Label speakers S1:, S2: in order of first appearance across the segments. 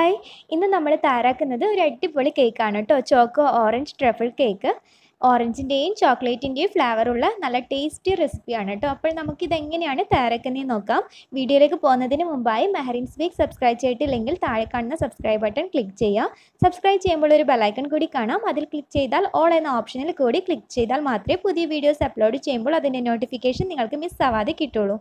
S1: hi ഇന്ന് നമ്മൾ തയ്യാറാക്കുന്നത് ഒരു അടിപൊളി കേക്കാണ് കേട്ടോ ചോക്കോ ഓറഞ്ച് ട്രഫിൾ കേക്ക് ഓറഞ്ചിൻ്റെയും ചോക്ലേറ്റിൻ്റെയും ഫ്ലേവറുള്ള നല്ല ടേസ്റ്റി റെസിപ്പിയാണ് കേട്ടോ അപ്പോൾ നമുക്കിത് എങ്ങനെയാണ് തയ്യാറാക്കുന്നതെന്ന് നോക്കാം വീഡിയോയിലേക്ക് പോകുന്നതിന് മുമ്പായി മെഹറിൻസ് ബേക്ക് സബ്സ്ക്രൈബ് ചെയ്തിട്ടില്ലെങ്കിൽ താഴെ കാണുന്ന സബ്സ്ക്രൈബ് ബട്ടൺ ക്ലിക്ക് ചെയ്യുക സബ്സ്ക്രൈബ് ചെയ്യുമ്പോൾ ഒരു ബെലൈക്കൺ കൂടി കാണാം അതിൽ ക്ലിക്ക് ചെയ്താൽ ഓൾ എന്ന ഓപ്ഷനിൽ കൂടി ക്ലിക്ക് ചെയ്താൽ മാത്രമേ പുതിയ വീഡിയോസ് അപ്ലോഡ് ചെയ്യുമ്പോൾ അതിൻ്റെ നോട്ടിഫിക്കേഷൻ നിങ്ങൾക്ക് മിസ് ആവാതെ കിട്ടുള്ളൂ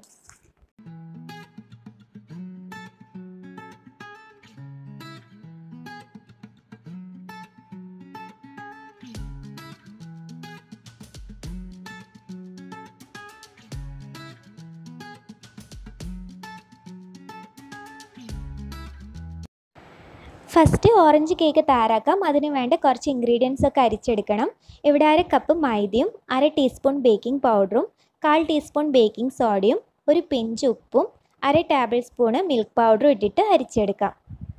S1: ഫസ്റ്റ് ഓറഞ്ച് കേക്ക് തയ്യാറാക്കാം അതിന് വേണ്ട കുറച്ച് ഇൻഗ്രീഡിയൻസ് ഒക്കെ അരിച്ചെടുക്കണം ഇവിടെ അര കപ്പ് മൈദയും അര ടീസ്പൂൺ ബേക്കിംഗ് പൗഡറും കാൽ ടീസ്പൂൺ ബേക്കിംഗ് സോഡയും ഒരു പിഞ്ച് ഉപ്പും അര ടേബിൾ സ്പൂണ് മിൽക്ക് പൗഡറും ഇട്ടിട്ട് അരിച്ചെടുക്കാം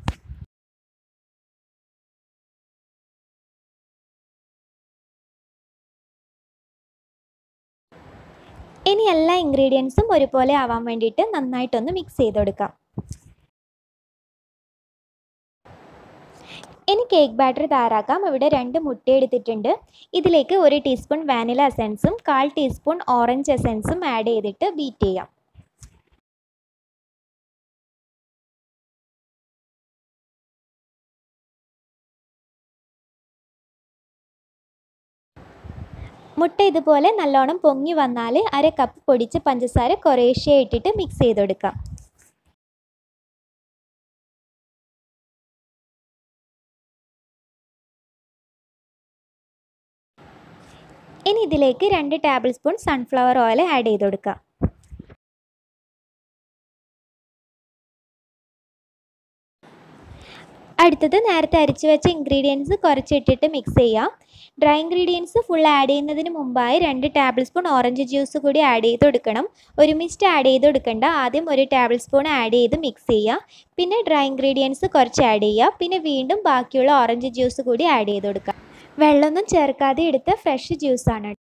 S1: ഇനി എല്ലാ ഇൻഗ്രീഡിയൻസും ഒരുപോലെ ആവാൻ വേണ്ടിയിട്ട് നന്നായിട്ടൊന്ന് മിക്സ് ചെയ്ത് കൊടുക്കാം ഇനി കേക്ക് ബാറ്റർ തയ്യാറാക്കാം ഇവിടെ രണ്ട് മുട്ട എടുത്തിട്ടുണ്ട് ഇതിലേക്ക് ഒരു ടീസ്പൂൺ വാനില എസൻസും കാൽ ടീസ്പൂൺ ഓറഞ്ച് എസൻസും ആഡ് ചെയ്തിട്ട് ബീറ്റ് ചെയ്യാം മുട്ട ഇതുപോലെ നല്ലോണം പൊങ്ങി വന്നാൽ അര കപ്പ് പൊടിച്ച പഞ്ചസാര കുറേശ്ശെ ഇട്ടിട്ട് മിക്സ് ചെയ്ത് കൊടുക്കാം ഇനി ഇതിലേക്ക് രണ്ട് table spoon sunflower oil add ചെയ്ത് കൊടുക്കുക അടുത്തത് നേരത്തെ അരിച്ചു വെച്ച ഇൻഗ്രീഡിയൻസ് കുറച്ചിട്ടിട്ട് മിക്സ് ചെയ്യാം ഡ്രൈ ഇൻഗ്രീഡിയൻസ് ഫുൾ ആഡ് ചെയ്യുന്നതിന് മുമ്പായി രണ്ട് ടേബിൾ സ്പൂൺ ഓറഞ്ച് ജ്യൂസ് കൂടി ആഡ് ചെയ്ത് കൊടുക്കണം ഒരുമിച്ച് ആഡ് ചെയ്ത് കൊടുക്കണ്ട ആദ്യം ഒരു ടേബിൾ സ്പൂൺ ആഡ് ചെയ്ത് മിക്സ് ചെയ്യുക പിന്നെ ഡ്രൈ ഇൻഗ്രീഡിയൻസ് കുറച്ച് ആഡ് ചെയ്യുക പിന്നെ വീണ്ടും ബാക്കിയുള്ള ഓറഞ്ച് ജ്യൂസ് കൂടി ആഡ് ചെയ്ത് കൊടുക്കുക വെള്ളമൊന്നും ചേർക്കാതെ എടുത്ത ഫ്രഷ് ജ്യൂസാണ്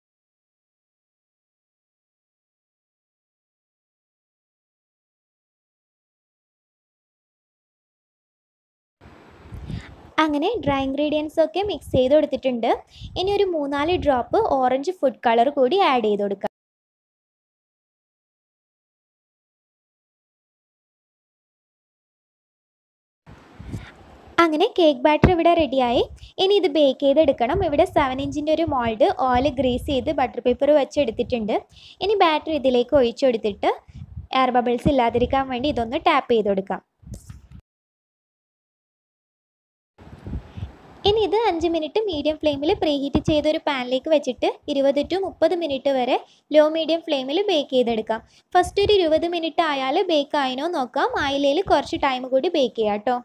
S1: അങ്ങനെ ഡ്രൈ ഇൻഗ്രീഡിയൻസ് ഒക്കെ മിക്സ് ചെയ്ത് കൊടുത്തിട്ടുണ്ട് ഇനി ഒരു മൂന്നാല് ഡ്രോപ്പ് ഓറഞ്ച് ഫുഡ് കളർ കൂടി ആഡ് ചെയ്ത് കൊടുക്കാം അങ്ങനെ കേക്ക് ബാറ്റർ ഇവിടെ റെഡിയായി ഇനി ഇത് ബേക്ക് ചെയ്തെടുക്കണം ഇവിടെ സെവൻ ഇഞ്ചിൻ്റെ ഒരു മോൾഡ് ഓയിൽ ഗ്രീസ് ചെയ്ത് ബട്ടർ പേപ്പർ വെച്ച് എടുത്തിട്ടുണ്ട് ഇനി ബാറ്റർ ഇതിലേക്ക് ഒഴിച്ചെടുത്തിട്ട് എയർ ബബിൾസ് ഇല്ലാതിരിക്കാൻ വേണ്ടി ഇതൊന്ന് ടാപ്പ് ചെയ്ത് കൊടുക്കാം ഇനി ഇത് അഞ്ച് മിനിറ്റ് മീഡിയം ഫ്ലെയിമിൽ പ്രീഹീറ്റ് ചെയ്തൊരു പാനിലേക്ക് വെച്ചിട്ട് ഇരുപത് ടു മുപ്പത് മിനിറ്റ് വരെ ലോ മീഡിയം ഫ്ലെയിമിൽ ബേക്ക് ചെയ്തെടുക്കാം ഫസ്റ്റ് ഒരു ഇരുപത് മിനിറ്റ് ആയാൽ ബേക്ക് ആയിനോ നോക്കാം ആയിലയിൽ കുറച്ച് ടൈം കൂടി ബേക്ക് ചെയ്യാം കേട്ടോ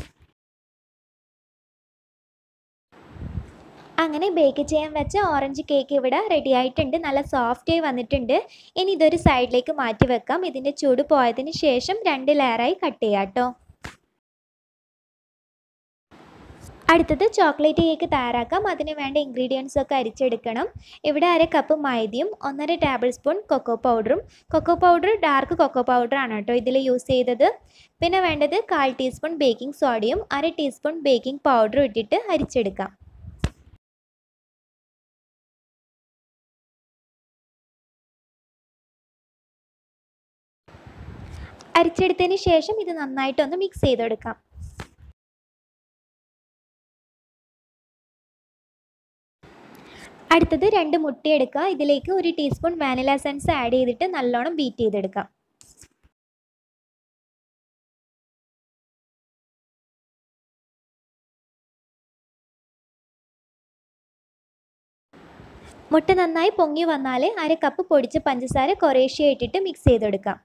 S1: അങ്ങനെ ബേക്ക് ചെയ്യാൻ വെച്ച ഓറഞ്ച് കേക്ക് ഇവിടെ റെഡി ആയിട്ടുണ്ട് നല്ല സോഫ്റ്റ് ആയി വന്നിട്ടുണ്ട് ഇനി ഇതൊരു സൈഡിലേക്ക് മാറ്റി വെക്കാം ഇതിൻ്റെ ചൂട് പോയതിന് ശേഷം രണ്ട് ലെയറായി കട്ട് ചെയ്യാം കേട്ടോ അടുത്തത് ചോക്ലേറ്റ് കേക്ക് തയ്യാറാക്കാം അതിന് വേണ്ട ഇൻഗ്രീഡിയൻസ് ഒക്കെ അരിച്ചെടുക്കണം ഇവിടെ അര കപ്പ് മൈദയും ഒന്നര ടേബിൾ സ്പൂൺ കൊക്കോ പൗഡറും cocoa powder dark cocoa powder ആണ് കേട്ടോ ഇതിൽ യൂസ് ചെയ്തത് പിന്നെ വേണ്ടത് കാൽ ടീസ്പൂൺ ബേക്കിംഗ് സോഡയും അര ടീസ്പൂൺ ബേക്കിംഗ് പൗഡറും ഇട്ടിട്ട് അരിച്ചെടുക്കാം അരിച്ചെടുത്തതിന് ശേഷം ഇത് നന്നായിട്ടൊന്ന് മിക്സ് ചെയ്തെടുക്കാം അടുത്തത് രണ്ട് മുട്ട എടുക്കുക ഇതിലേക്ക് ഒരു ടീസ്പൂൺ വാനില എസൻസ് ആഡ് ചെയ്തിട്ട് നല്ലോണം ബീറ്റ് ചെയ്തെടുക്കാം മുട്ട നന്നായി പൊങ്ങി വന്നാൽ അര കപ്പ് പൊടിച്ച പഞ്ചസാര കുറേശ്ശെ ഇട്ടിട്ട് മിക്സ് ചെയ്തെടുക്കാം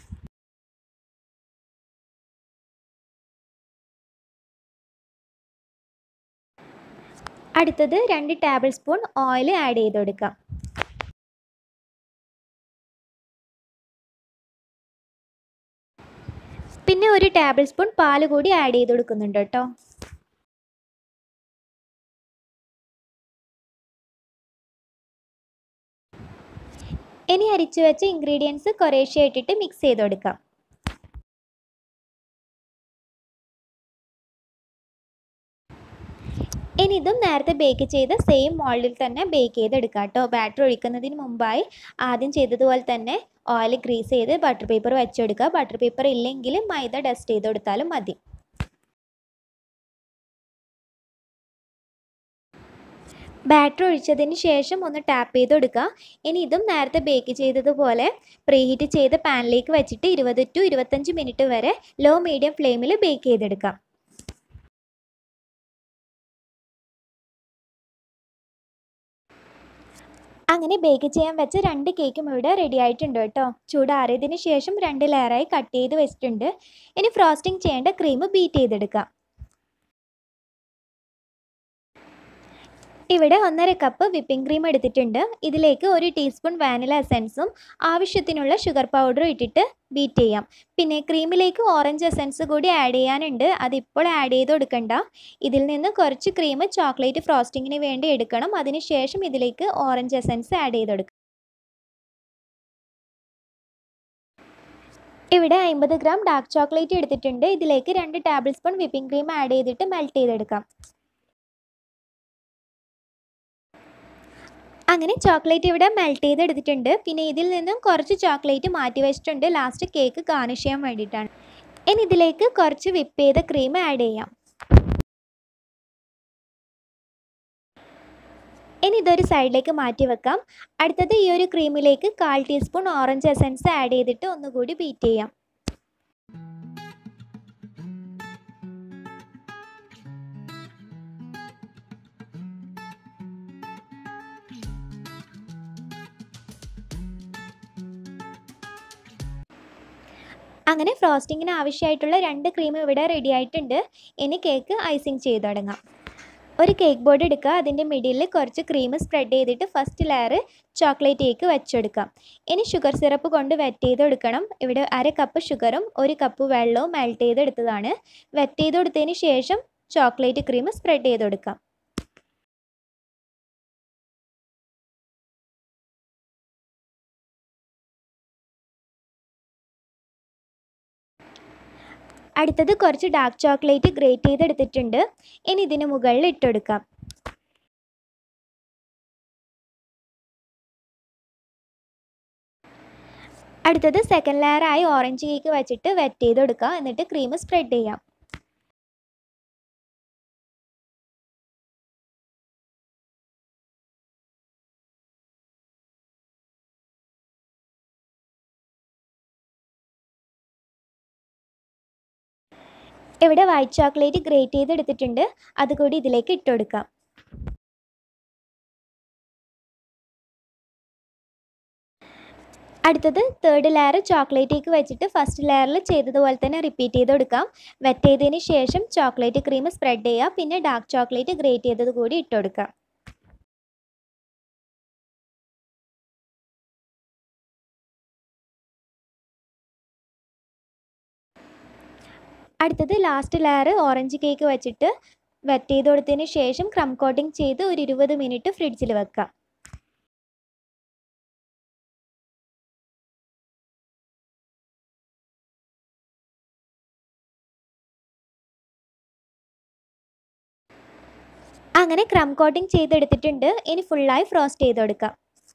S1: അടുത്തത് രണ്ട് ടേബിൾ സ്പൂൺ ഓയിൽ ആഡ് ചെയ്ത് കൊടുക്കാം പിന്നെ ഒരു ടേബിൾ സ്പൂൺ പാൽ കൂടി ആഡ് ചെയ്ത് കൊടുക്കുന്നുണ്ട് കേട്ടോ ഇനി അരിച്ചു വെച്ച ഇൻഗ്രീഡിയൻസ് കുറേശ്ശെ ഇട്ടിട്ട് മിക്സ് ചെയ്ത് കൊടുക്കാം ഇതും നേരത്തെ ബേക്ക് ചെയ്ത സെയിം മോൾഡിൽ തന്നെ ബേക്ക് ചെയ്തെടുക്കാം കേട്ടോ ബാറ്റർ ഒഴിക്കുന്നതിന് മുമ്പായി ആദ്യം ചെയ്തതുപോലെ തന്നെ ഓയിൽ ഗ്രീസ് ചെയ്ത് ബട്ടർ പേപ്പർ വെച്ചെടുക്കുക ബട്ടർ പേപ്പർ ഇല്ലെങ്കിൽ മൈദ ഡസ്റ്റ് ചെയ്ത് കൊടുത്താലും മതി ബാറ്റർ ഒഴിച്ചതിന് ശേഷം ഒന്ന് ടാപ്പ് ചെയ്ത് കൊടുക്കുക ഇനി ഇതും നേരത്തെ ബേക്ക് ചെയ്തതുപോലെ പ്രീഹീറ്റ് ചെയ്ത പാനിലേക്ക് വെച്ചിട്ട് ഇരുപത് ടു ഇരുപത്തഞ്ച് മിനിറ്റ് വരെ ലോ മീഡിയം ഫ്ലെയിമിൽ ബേക്ക് ചെയ്തെടുക്കാം അങ്ങനെ ബേക്ക് ചെയ്യാൻ വെച്ച രണ്ട് കേക്കും ഇവിടെ റെഡി ആയിട്ടുണ്ട് കേട്ടോ ചൂടാറിയതിന് ശേഷം രണ്ട് ലെയറായി കട്ട് ചെയ്ത് വെച്ചിട്ടുണ്ട് ഇനി ഫ്രോസ്റ്റിംഗ് ചെയ്യേണ്ട ക്രീം ബീറ്റ് ചെയ്തെടുക്കാം ഇവിടെ ഒന്നര കപ്പ് വിപ്പിംഗ് ക്രീം എടുത്തിട്ടുണ്ട് ഇതിലേക്ക് ഒരു ടീസ്പൂൺ വാനില എസൻസും ആവശ്യത്തിനുള്ള ഷുഗർ പൗഡറും ഇട്ടിട്ട് ബീറ്റ് ചെയ്യാം പിന്നെ ക്രീമിലേക്ക് ഓറഞ്ച് എസൻസ് കൂടി ആഡ് ചെയ്യാനുണ്ട് അതിപ്പോൾ ആഡ് ചെയ്ത് കൊടുക്കണ്ട ഇതിൽ നിന്ന് കുറച്ച് ക്രീം ചോക്ലേറ്റ് ഫ്രോസ്റ്റിങ്ങിന് വേണ്ടി എടുക്കണം അതിനുശേഷം ഇതിലേക്ക് ഓറഞ്ച് എസൻസ് ആഡ് ചെയ്ത് കൊടുക്കാം ഇവിടെ അമ്പത് ഗ്രാം ഡാർക്ക് ചോക്ലേറ്റ് എടുത്തിട്ടുണ്ട് ഇതിലേക്ക് രണ്ട് table spoon whipping cream add ചെയ്തിട്ട് മെൽറ്റ് ചെയ്തെടുക്കാം അങ്ങനെ ചോക്ലേറ്റ് ഇവിടെ മെൽറ്റ് ചെയ്തെടുത്തിട്ടുണ്ട് പിന്നെ ഇതിൽ നിന്നും കുറച്ച് ചോക്ലേറ്റ് മാറ്റി വെച്ചിട്ടുണ്ട് ലാസ്റ്റ് കേക്ക് ഗാർണിഷ് ചെയ്യാൻ വേണ്ടിയിട്ടാണ് ഇനി ഇതിലേക്ക് കുറച്ച് വിപ്പ് ചെയ്ത ക്രീം ആഡ് ചെയ്യാം ഇനി ഇതൊരു സൈഡിലേക്ക് മാറ്റി വെക്കാം അടുത്തത് ഈ ഒരു ക്രീമിലേക്ക് കാൽ ടീസ്പൂൺ ഓറഞ്ച് എസൻസ് ആഡ് ചെയ്തിട്ട് ഒന്നുകൂടി ബീറ്റ് ചെയ്യാം അങ്ങനെ ഫ്രോസ്റ്റിങ്ങിന് ആവശ്യമായിട്ടുള്ള രണ്ട് ക്രീം ഇവിടെ റെഡി ആയിട്ടുണ്ട് ഇനി കേക്ക് ഐസിങ് ചെയ്ത് തുടങ്ങാം ഒരു കേക്ക് ബോർഡ് എടുക്കുക അതിൻ്റെ മിഡിലിൽ കുറച്ച് ക്രീം സ്പ്രെഡ് ചെയ്തിട്ട് ഫസ്റ്റ് ലെയർ ചോക്ലേറ്റ് കേക്ക് വെച്ചെടുക്കാം ഇനി ഷുഗർ സിറപ്പ് കൊണ്ട് വെറ്റ് ചെയ്ത് കൊടുക്കണം ഇവിടെ അര കപ്പ് ഷുഗറും ഒരു കപ്പ് വെള്ളവും മെൽറ്റ് ചെയ്തെടുത്തതാണ് വെറ്റ് ചെയ്ത് കൊടുത്തതിന് ശേഷം ചോക്ലേറ്റ് ക്രീം സ്പ്രെഡ് ചെയ്ത് കൊടുക്കാം അടുത്തത് കുറച്ച് ഡാർക്ക് ചോക്ലേറ്റ് ഗ്രേറ്റ് ചെയ്തെടുത്തിട്ടുണ്ട് ഇനി ഇതിന് മുകളിൽ ഇട്ടെടുക്കാം അടുത്തത് സെക്കൻഡ് ലെയറായി ഓറഞ്ച് കേക്ക് വെച്ചിട്ട് വെറ്റ് ചെയ്ത് കൊടുക്കുക എന്നിട്ട് ക്രീം സ്പ്രെഡ് ചെയ്യാം ഇവിടെ വൈറ്റ് ചോക്ലേറ്റ് ഗ്രേറ്റ് ചെയ്തെടുത്തിട്ടുണ്ട് അതുകൂടി ഇതിലേക്ക് ഇട്ട് കൊടുക്കാം അടുത്തത് തേർഡ് ലെയർ ചോക്ലേറ്റ് കേക്ക് വെച്ചിട്ട് ഫസ്റ്റ് ലെയറിൽ ചെയ്തതുപോലെ തന്നെ റിപ്പീറ്റ് ചെയ്ത് കൊടുക്കാം വെറ്റ് ചെയ്തതിന് ശേഷം ചോക്ലേറ്റ് ക്രീം സ്പ്രെഡ് ചെയ്യുക പിന്നെ ഡാർക്ക് ചോക്ലേറ്റ് ഗ്രേറ്റ് ചെയ്തത് കൂടി ഇട്ട് കൊടുക്കാം അടുത്തത് ലാസ്റ്റ് ലെയർ ഓറഞ്ച് കേക്ക് വെച്ചിട്ട് വെറ്റ് ചെയ്ത് കൊടുത്തതിന് ശേഷം ക്രം കോട്ടിംഗ് ചെയ്ത് ഒരു ഇരുപത് മിനിറ്റ് ഫ്രിഡ്ജിൽ വെക്കാം അങ്ങനെ ക്രം കോട്ടിംഗ് ചെയ്തെടുത്തിട്ടുണ്ട് ഇനി ഫുള്ളായി ഫ്രോസ്റ്റ് ചെയ്ത് കൊടുക്കാം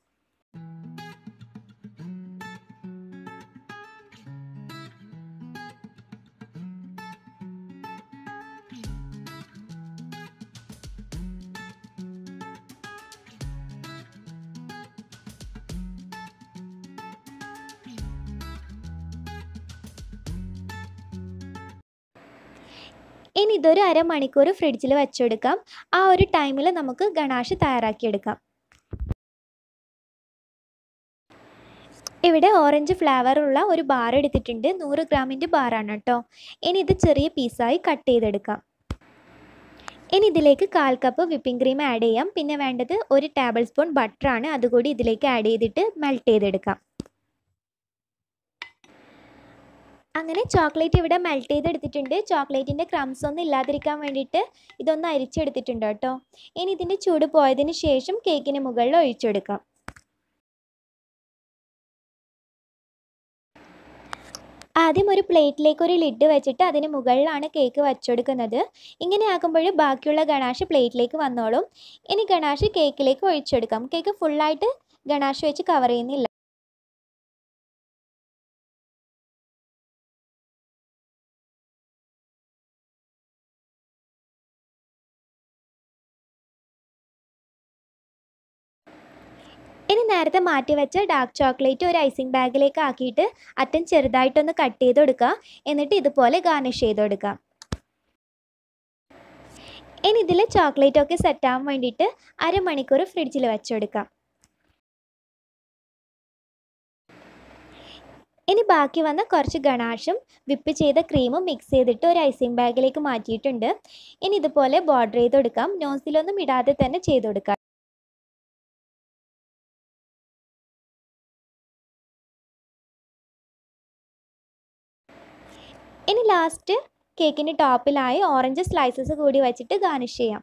S1: ഇനി ഇതൊരു അരമണിക്കൂർ ഫ്രിഡ്ജിൽ വെച്ചെടുക്കാം ആ ഒരു ടൈമിൽ നമുക്ക് ഗണാഷ് തയ്യാറാക്കിയെടുക്കാം ഇവിടെ ഓറഞ്ച് ഫ്ലേവർ ഉള്ള ഒരു ബാർ എടുത്തിട്ടുണ്ട് നൂറ് ഗ്രാമിൻ്റെ ബാറാണ് കേട്ടോ ഇനി ഇത് ചെറിയ പീസായി കട്ട് ചെയ്തെടുക്കാം ഇനി ഇതിലേക്ക് കാൽ കപ്പ് വിപ്പിംഗ് ക്രീം ആഡ് ചെയ്യാം പിന്നെ വേണ്ടത് ഒരു ടേബിൾ സ്പൂൺ ബട്ടറാണ് അതുകൂടി ഇതിലേക്ക് ആഡ് ചെയ്തിട്ട് മെൽറ്റ് ചെയ്തെടുക്കാം അങ്ങനെ ചോക്ലേറ്റ് ഇവിടെ മെൽറ്റ് ചെയ്തെടുത്തിട്ടുണ്ട് ചോക്ലേറ്റിൻ്റെ ക്രംസ് ഒന്നും ഇല്ലാതിരിക്കാൻ വേണ്ടിയിട്ട് ഇതൊന്ന് അരിച്ചെടുത്തിട്ടുണ്ട് കേട്ടോ ഇനി ഇതിൻ്റെ ചൂട് പോയതിന് ശേഷം കേക്കിന് മുകളിൽ ഒഴിച്ചെടുക്കാം ആദ്യം ഒരു പ്ലേറ്റിലേക്ക് ഒരു ലിഡ് വെച്ചിട്ട് അതിന് മുകളിലാണ് കേക്ക് വച്ചെടുക്കുന്നത് ഇങ്ങനെ ആക്കുമ്പോൾ ബാക്കിയുള്ള ഗണാഷ് പ്ലേറ്റിലേക്ക് വന്നോളും ഇനി ഗണാഷ് കേക്കിലേക്ക് ഒഴിച്ചെടുക്കാം കേക്ക് ഫുള്ളായിട്ട് ഗണാഷ് വെച്ച് കവർ ചെയ്യുന്നില്ല ഇനി നേരത്തെ മാറ്റി വെച്ച ഡാർക്ക് ചോക്ലേറ്റ് ഒരു ഐസിങ് ബാഗിലേക്ക് ആക്കിയിട്ട് അറ്റം ചെറുതായിട്ടൊന്ന് കട്ട് ചെയ്ത് കൊടുക്കുക എന്നിട്ട് ഇതുപോലെ ഗാർണിഷ് ചെയ്ത് കൊടുക്കാം ഇനി ഇതിൽ ചോക്ലേറ്റ് ഒക്കെ സെറ്റ് ആവാൻ വേണ്ടിയിട്ട് അരമണിക്കൂർ ഫ്രിഡ്ജിൽ വെച്ചെടുക്കാം ഇനി ബാക്കി വന്ന കുറച്ച് ഗണാഷും വിപ്പ് ചെയ്ത ക്രീമും മിക്സ് ചെയ്തിട്ട് ഒരു ഐസിങ് ബാഗിലേക്ക് മാറ്റിയിട്ടുണ്ട് ഇനി ഇതുപോലെ ബോർഡർ ചെയ്ത് കൊടുക്കാം നോസിലൊന്നും ഇടാതെ തന്നെ ചെയ്ത് കൊടുക്കാം ഇനി ലാസ്റ്റ് കേക്കിൻ്റെ ടോപ്പിലായി ഓറഞ്ച് സ്ലൈസസ് കൂടി വെച്ചിട്ട് ഗാർണിഷ് ചെയ്യാം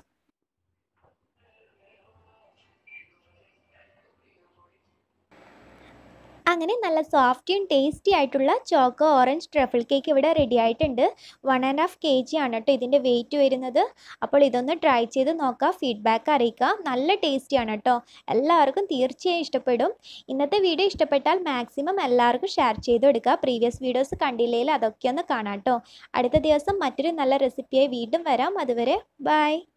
S1: അങ്ങനെ നല്ല സോഫ്റ്റിയും ടേസ്റ്റി ആയിട്ടുള്ള ചോക്കോ ഓറഞ്ച് ട്രഫിൾ കേക്ക് ഇവിടെ റെഡി ആയിട്ടുണ്ട് one and half K G ആണ് കേട്ടോ ഇതിൻ്റെ വെയിറ്റ് വരുന്നത് അപ്പോൾ ഇതൊന്ന് ട്രൈ ചെയ്ത് നോക്കുക ഫീഡ്ബാക്ക് അറിയിക്കുക നല്ല ടേസ്റ്റിയാണ് കേട്ടോ എല്ലാവർക്കും തീർച്ചയായും ഇഷ്ടപ്പെടും ഇന്നത്തെ വീഡിയോ ഇഷ്ടപ്പെട്ടാൽ മാക്സിമം എല്ലാവർക്കും ഷെയർ ചെയ്ത് കൊടുക്കുക പ്രീവിയസ് വീഡിയോസ് കണ്ടില്ലെങ്കിൽ അതൊക്കെ ഒന്ന് കാണാം കേട്ടോ അടുത്ത ദിവസം മറ്റൊരു നല്ല റെസിപ്പിയായി വീണ്ടും വരാം അതുവരെ ബൈ